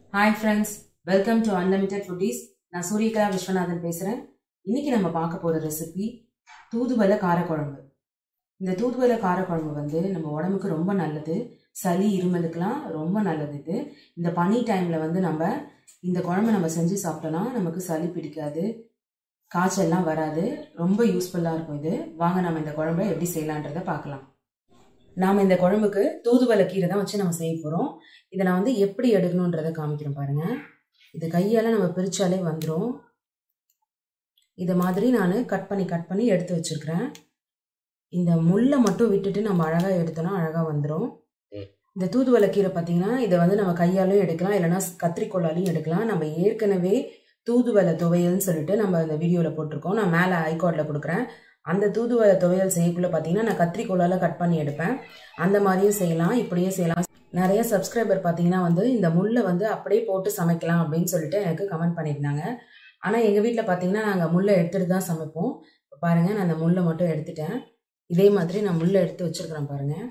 hi friends welcome to unlimited foodies நான் சூரியகலா விஸ்வநாதன் பேசுகிறேன் இன்னைக்கு நம்ம பார்க்க போகிற ரெசிபி தூதுவளை காரக்குழம்பு இந்த தூதுவளை காரக்குழம்பு வந்து நம்ம உடம்புக்கு ரொம்ப நல்லது சளி இருமலுக்கெல்லாம் ரொம்ப நல்லது இது இந்த பனி டைமில் வந்து நம்ம இந்த குழம்பு நம்ம செஞ்சு சாப்பிட்டோன்னா நமக்கு சளி பிடிக்காது காய்ச்சல்லாம் வராது ரொம்ப யூஸ்ஃபுல்லாக இருக்கும் இது வாங்க நம்ம இந்த குழம்பை எப்படி செய்யலான்றதை பார்க்கலாம் நாம் இந்த குழம்புக்கு தூதுவளை கீரை தான் வச்சு நம்ம செய்ய போகிறோம் இதை நான் வந்து எப்படி எடுக்கணுன்றதை காமிக்கிறேன் பாருங்க இது கையால் நம்ம பிரித்தாலே வந்துடும் இதை மாதிரி நான் கட் பண்ணி கட் பண்ணி எடுத்து வச்சிருக்கிறேன் இந்த முள்ளை மட்டும் விட்டுட்டு நம்ம அழகாக எடுத்தோன்னா அழகாக வந்துடும் இந்த தூதுவளை கீரை பார்த்தீங்கன்னா இதை வந்து நம்ம கையாலையும் எடுக்கலாம் இல்லைனா கத்திரிக்கோளாலையும் எடுக்கலாம் நம்ம ஏற்கனவே தூதுவளை துவையல்னு சொல்லிட்டு நம்ம இந்த வீடியோவில் போட்டிருக்கோம் நான் மேலே ஐகார்டில் கொடுக்குறேன் அந்த தூதுவளை துவையல் செய்யக்குள்ள பார்த்தீங்கன்னா நான் கத்திரிக்கோளால் கட் பண்ணி எடுப்பேன் அந்த மாதிரியும் செய்யலாம் இப்படியே செய்யலாம் நிறைய சப்ஸ்கிரைபர் பார்த்தீங்கன்னா வந்து இந்த முள்ளை வந்து அப்படியே போட்டு சமைக்கலாம் அப்படின்னு சொல்லிட்டு எனக்கு கமெண்ட் பண்ணியிருந்தாங்க ஆனால் எங்கள் வீட்டில் பார்த்தீங்கன்னா நாங்கள் முள்ளை எடுத்துகிட்டு தான் சமைப்போம் பாருங்கள் நான் அந்த முள்ளை மட்டும் எடுத்துட்டேன் இதே மாதிரி நான் முள்ளை எடுத்து வச்சுருக்கிறேன் பாருங்கள்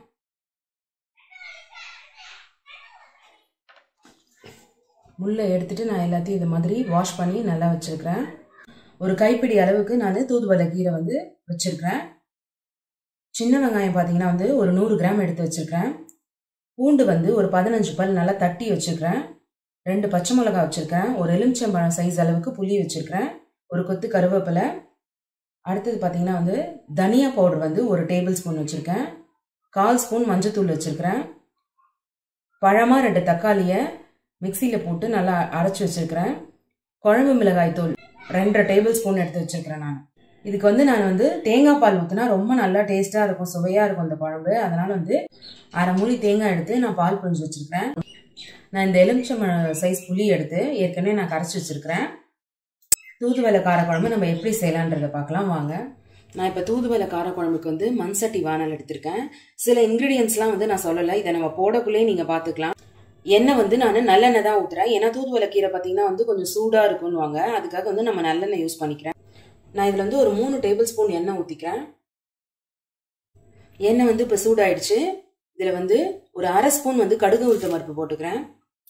முள்ளை எடுத்துட்டு நான் எல்லாத்தையும் இது மாதிரி வாஷ் பண்ணி நல்லா வச்சுருக்கிறேன் ஒரு கைப்பிடி அளவுக்கு நான் தூதுவளை கீரை வந்து வச்சுருக்கிறேன் சின்ன வெங்காயம் பார்த்தீங்கன்னா வந்து ஒரு நூறு கிராம் எடுத்து வச்சுருக்கிறேன் பூண்டு வந்து ஒரு பதினஞ்சு பல் நல்லா தட்டி வச்சுருக்கிறேன் ரெண்டு பச்சை மிளகாய் வச்சுருக்கேன் ஒரு எலுமிச்சம்பழம் சைஸ் அளவுக்கு புளி வச்சுருக்கிறேன் ஒரு கொத்து கருவேப்பிலை அடுத்தது பார்த்தீங்கன்னா வந்து தனியா பவுடர் வந்து ஒரு டேபிள் ஸ்பூன் வச்சுருக்கேன் கால் ஸ்பூன் மஞ்சத்தூள் வச்சுருக்கிறேன் பழமாக ரெண்டு தக்காளியை மிக்சியில் போட்டு நல்லா அரைச்சி வச்சுருக்கிறேன் குழம்பு மிளகாய் தூள் ரெண்டரை டேபிள் ஸ்பூன் எடுத்து வச்சுருக்கிறேன் நான் இதுக்கு வந்து நான் வந்து தேங்காய் பால் ஊற்றினா ரொம்ப நல்லா டேஸ்ட்டாக இருக்கும் சுவையாக இருக்கும் இந்த குழம்பு அதனால் வந்து அரை மூலி தேங்காய் எடுத்து நான் பால் புழிஞ்சு வச்சுருக்கிறேன் நான் இந்த எலுமிச்சம் சைஸ் புளி எடுத்து ஏற்கனவே நான் கரைச்சி வச்சுருக்கிறேன் தூதுவளை காரக்குழம்பு நம்ம எப்படி செய்யலான்றதை பார்க்கலாம் வாங்க நான் இப்போ தூதுவளை காரக்குழம்புக்கு வந்து மண் சட்டி வானல் எடுத்திருக்கேன் சில இன்க்ரீடியன்ஸ்லாம் வந்து நான் சொல்லலை இதை நம்ம போடக்குள்ளே நீங்கள் பார்த்துக்கலாம் எண்ணெய் வந்து நான் நல்லெண்ணெய் தான் ஊற்றுறேன் ஏன்னா தூதுவளை கீரை பார்த்தீங்கன்னா வந்து கொஞ்சம் சூடாக இருக்கும்னுவாங்க அதுக்காக வந்து நம்ம நல்லெண்ணெய் யூஸ் பண்ணிக்கிறேன் நான் இதில் வந்து ஒரு மூணு டேபிள் ஸ்பூன் எண்ணெய் ஊற்றிக்கிறேன் எண்ணெய் வந்து இப்போ சூடாயிடுச்சு இதில் வந்து ஒரு அரை ஸ்பூன் வந்து கடுகு உளுத்த பருப்பு போட்டுக்கிறேன்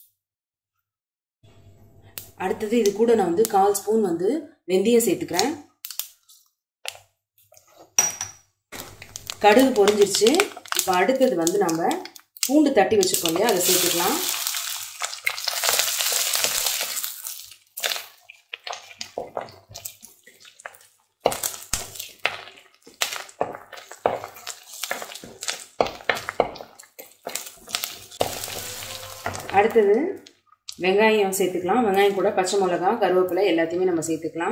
அடுத்தது இது கூட நான் வந்து கால் ஸ்பூன் வந்து வெந்தயம் சேர்த்துக்கிறேன் கடுகு பொரிஞ்சிருச்சு இப்போ அடுத்தது வந்து நம்ம பூண்டு தட்டி வச்சுருக்கோம் இல்லையா அதை சேர்த்துக்கலாம் அடுத்தது வெங்காயம் சேர்த்துக்கலாம் வெங்காயம் கூட பச்சை மிளகா கருவேப்பிலை எல்லாத்தையுமே நம்ம சேர்த்துக்கலாம்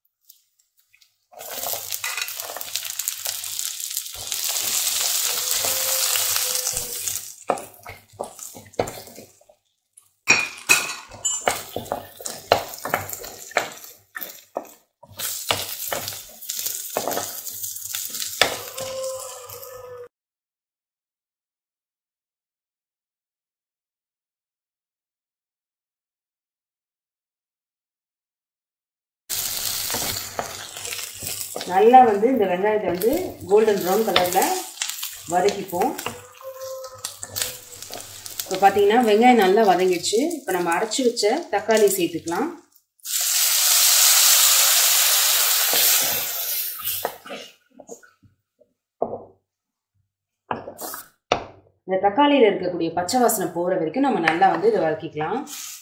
நல்லா வந்து இந்த வெங்காயத்தை வந்து கோல்டன் ப்ரௌன் கலரில் வதக்கிப்போம் இப்போ பார்த்தீங்கன்னா வெங்காயம் நல்லா வதங்கிடுச்சு இப்போ நம்ம அரைச்சி வச்ச தக்காளி சேர்த்துக்கலாம் இந்த தக்காளியில் இருக்கக்கூடிய பச்சை வாசனை போகிற வரைக்கும் நம்ம நல்லா வந்து இதை வதக்கிக்கலாம்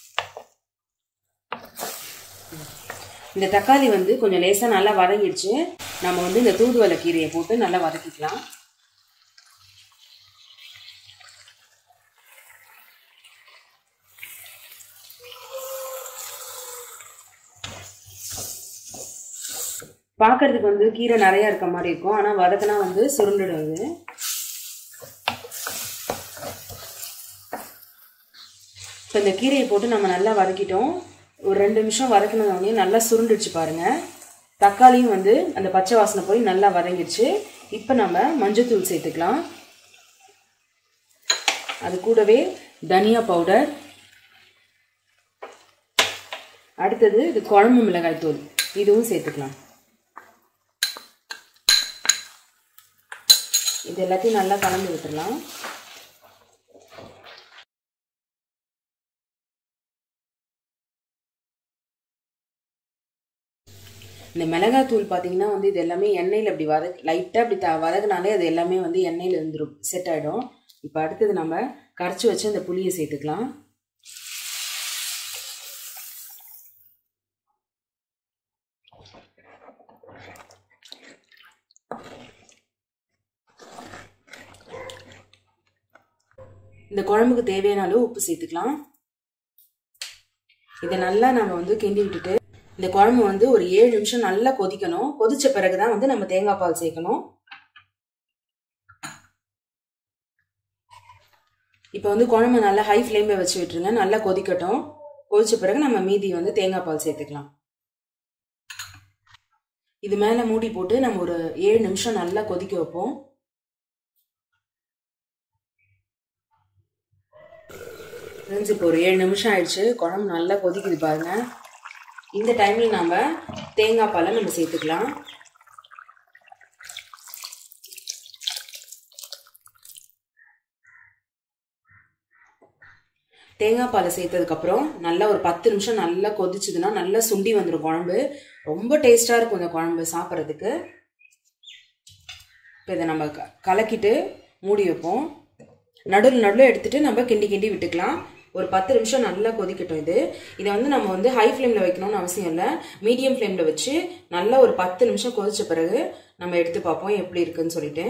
இந்த தக்காளி வந்து கொஞ்சம் லேசாக நல்லா வதங்கிடுச்சு நம்ம வந்து இந்த தூதுவளை கீரையை போட்டு நல்லா வதக்கிக்கலாம் பார்க்கறதுக்கு வந்து கீரை நிறையா இருக்க மாதிரி இருக்கும் ஆனால் வதக்கினா வந்து சுருண்டுடும் இது இப்போ இந்த கீரையை போட்டு நம்ம நல்லா வதக்கிட்டோம் ஒரு ரெண்டு நிமிஷம் வதக்கினதோடனே நல்லா சுருண்டுடுச்சு பாருங்கள் தக்காளியும் வந்து அந்த பச்சை வாசனை போய் நல்லா வதங்கிடுச்சு இப்போ நம்ம மஞ்சத்தூள் சேர்த்துக்கலாம் அது கூடவே தனியா பவுடர் அடுத்தது இது குழம்பு மிளகாய் தூள் இதுவும் சேர்த்துக்கலாம் இது எல்லாத்தையும் நல்லா கலந்து விட்டுடலாம் இந்த மிளகாய் தூள் பார்த்தீங்கன்னா வந்து இது எல்லாமே எண்ணெயில் அப்படி வத லைட்டாக அப்படி த வதக்குனாலே அது எல்லாமே வந்து எண்ணெயில் இருந்துரும் செட் ஆகிடும் இப்போ அடுத்தது நம்ம கரைச்சி வச்சு அந்த புளியை சேர்த்துக்கலாம் இந்த குழம்புக்கு தேவையான அளவு உப்பு சேர்த்துக்கலாம் இதை நல்லா நம்ம வந்து கிண்டி விட்டுட்டு இந்த குழம்பு வந்து ஒரு ஏழு நிமிஷம் நல்லா கொதிக்கணும் கொதிச்ச பிறகுதான் வந்து நம்ம தேங்காய் பால் சேர்க்கணும் இப்போ வந்து குழம்பு நல்லா ஹை ஃப்ளேமில் வச்சு விட்டுருங்க நல்லா கொதிக்கட்டும் கொதிச்ச பிறகு நம்ம மீதி வந்து தேங்காய் பால் சேர்த்துக்கலாம் இது மேலே மூடி போட்டு நம்ம ஒரு ஏழு நிமிஷம் நல்லா கொதிக்க வைப்போம் ஃப்ரெண்ட்ஸ் இப்போ ஒரு ஏழு நிமிஷம் ஆயிடுச்சு குழம்பு நல்லா கொதிக்குது பாருங்க இந்த டைமில் நம்ம தேங்காய் பாலை நம்ம சேர்த்துக்கலாம் தேங்காய் பாலை சேர்த்ததுக்கப்புறம் நல்லா ஒரு பத்து நிமிஷம் நல்லா கொதிச்சுதுன்னா நல்லா சுண்டி வந்துடும் குழம்பு ரொம்ப டேஸ்ட்டாக இருக்கும் இந்த குழம்பு சாப்பிட்றதுக்கு இப்போ இதை நம்ம க கலக்கிட்டு மூடி வைப்போம் நடுவில் நடுவில் எடுத்துகிட்டு நம்ம கிண்டி கிண்டி விட்டுக்கலாம் ஒரு பத்து நிமிஷம் நல்லா கொதிக்கட்டும் இது இதை வந்து நம்ம வந்து ஹை ஃப்ளேமில் வைக்கணும்னு அவசியம் இல்லை மீடியம் ஃப்ளேமில் வச்சு நல்லா ஒரு பத்து நிமிஷம் கொதிச்ச பிறகு நம்ம எடுத்து பார்ப்போம் எப்படி இருக்குன்னு சொல்லிட்டு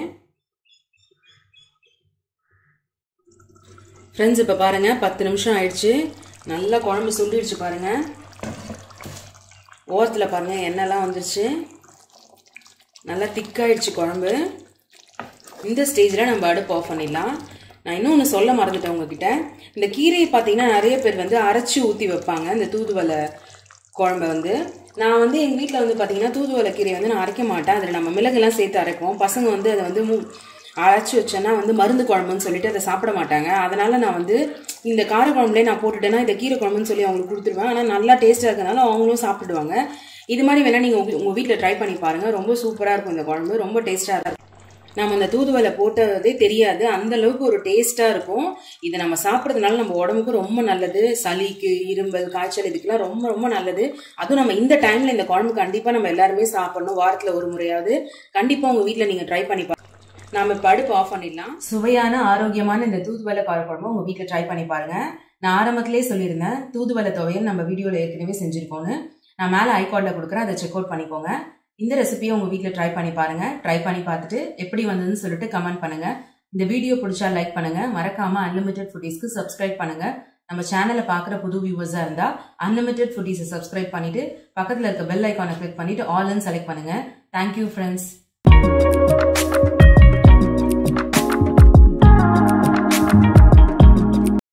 ஃப்ரெண்ட்ஸ் இப்போ பாருங்கள் பத்து நிமிஷம் ஆயிடுச்சு நல்லா குழம்பு சுண்டிடுச்சு பாருங்கள் ஓரத்தில் பாருங்கள் எண்ணெய்லாம் வந்துருச்சு நல்லா திக்காயிடுச்சு குழம்பு இந்த ஸ்டேஜில் நம்ம அடுப்பு ஆஃப் பண்ணிடலாம் நான் இன்னொன்று சொல்ல மறந்துட்டேன் உங்ககிட்ட இந்த கீரையை பார்த்தீங்கன்னா நிறைய பேர் வந்து அரைச்சி ஊற்றி வைப்பாங்க இந்த தூதுவளை குழம்பை வந்து நான் வந்து எங்கள் வீட்டில் வந்து பார்த்தீங்கன்னா தூதுவளை கீரையை வந்து நான் அரைக்க மாட்டேன் அதில் நம்ம மிளகுலாம் சேர்த்து அரைப்போம் பசங்க வந்து அதை வந்து மூ அரைச்சி வச்சேன்னா வந்து மருந்து குழம்புன்னு சொல்லிட்டு அதை சாப்பிட மாட்டாங்க அதனால நான் வந்து இந்த கார குழம்புலேயே நான் போட்டுட்டேன்னா இந்த கீரை குழம்புன்னு சொல்லி அவங்களுக்கு கொடுத்துருவேன் ஆனால் நல்லா டேஸ்ட்டாக இருக்கனால அவங்களும் சாப்பிடுவாங்க இது மாதிரி வேணால் நீங்கள் உங்கள் உங்கள் வீட்டில் ட்ரை பண்ணி பாருங்கள் ரொம்ப சூப்பராக இருக்கும் இந்த குழம்பு ரொம்ப டேஸ்ட்டாக இருக்கும் நம்ம அந்த தூதுவளை போட்டதே தெரியாது அந்த அளவுக்கு ஒரு டேஸ்ட்டாக இருக்கும் இதை நம்ம சாப்பிட்றதுனால நம்ம உடம்புக்கு ரொம்ப நல்லது சளிக்கு இரும்பல் காய்ச்சல் இதுக்கெல்லாம் ரொம்ப ரொம்ப நல்லது அதுவும் நம்ம இந்த டைமில் இந்த குழம்பு கண்டிப்பாக நம்ம எல்லாருமே சாப்பிடணும் வாரத்தில் ஒரு முறையாவது கண்டிப்பாக உங்கள் வீட்டில் நீங்கள் ட்ரை பண்ணி பாருங்க நாம இப்போ அடுப்பு ஆஃப் பண்ணிடலாம் சுவையான ஆரோக்கியமான இந்த தூதுவளை காரக்குழம்பு உங்கள் வீட்டில் ட்ரை பண்ணி பாருங்க நான் ஆரம்பத்திலே சொல்லியிருந்தேன் தூதுவளை துவையல் நம்ம வீடியோவில் ஏற்கனவே செஞ்சுருக்கோன்னு நான் மேலே ஐகார்டில் கொடுக்குறேன் அதை செக் அவுட் பண்ணிக்கோங்க இந்த ரெசிபியை உங்கள் வீட்டில் ட்ரை பண்ணி பாருங்க ட்ரை பண்ணி பார்த்துட்டு எப்படி வந்ததுன்னு சொல்லிட்டு கமெண்ட் பண்ணுங்க இந்த வீடியோ பிடிச்சா லைக் பண்ணுங்க மறக்காம அன்லிமிட்டெட் ஃபுட்டீஸ்க்கு சப்ஸ்கிரைப் பண்ணுங்க நம்ம சேனலை பார்க்குற புது வியூவர்ஸாக இருந்தால் அன்லிமிட்டெட் ஃபுட்டீஸை சப்ஸ்கிரைப் பண்ணிட்டு பக்கத்தில் இருக்க பெல் ஐக்கானை கிளிக் பண்ணிட்டு ஆல்னு செலக்ட் பண்ணுங்க தேங்க்யூ ஃப்ரெண்ட்ஸ்